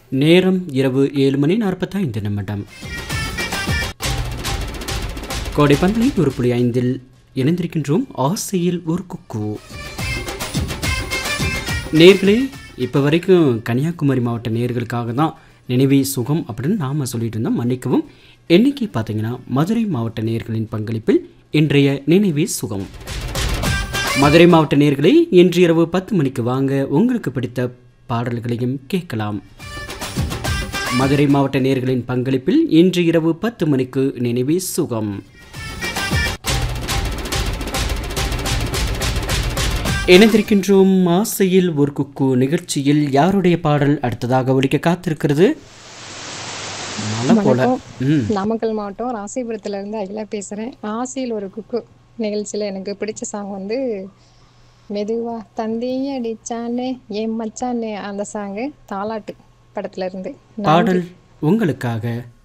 நேரம் இரவு ஏழு மணி நாற்பத்தைந்து நிமிடம் கோடை பந்தலை ஒரு புள்ளி ஐந்தில் இணைந்திருக்கின்றோம் ஆசையில் ஒரு குக்கு நேர்களே இப்போ வரைக்கும் கன்னியாகுமரி மாவட்ட நேர்களுக்காக தான் நினைவே சுகம் அப்படின்னு நாம் சொல்லிட்டு இருந்தோம் மன்னிக்கவும் இன்னைக்கு பார்த்தீங்கன்னா மதுரை மாவட்ட நேர்களின் பங்களிப்பில் இன்றைய நினைவே சுகம் மதுரை மாவட்ட நேர்களை இன்று இரவு பத்து மணிக்கு வாங்க உங்களுக்கு பிடித்த பாடல்களையும் கேட்கலாம் மதுரை மாவட்ட நேர்களின் பங்களிப்பில் இன்று இரவு பத்து மணிக்கு நினைவே சுகம் இணைந்திருக்கின்றோம் ஆசையில் ஒரு குக்கு நிகழ்ச்சியில் யாருடைய பாடல் அடுத்ததாக ஒலிக்க காத்திருக்கிறது மலை போல ம் நாமக்கல் மாவட்டம் ராசிபுரத்துல இருந்து அகிலா பேசுறேன் ஆசையில் ஒரு குக்கு நிகழ்ச்சியில எனக்கு பிடிச்ச சாங் வந்து மெதுவா தந்தையை அடிச்சானே ஏன் மச்சானே அந்த சாங்கு தாலாட்டு படத்துல இருந்து பாடல் உங்களுக்காக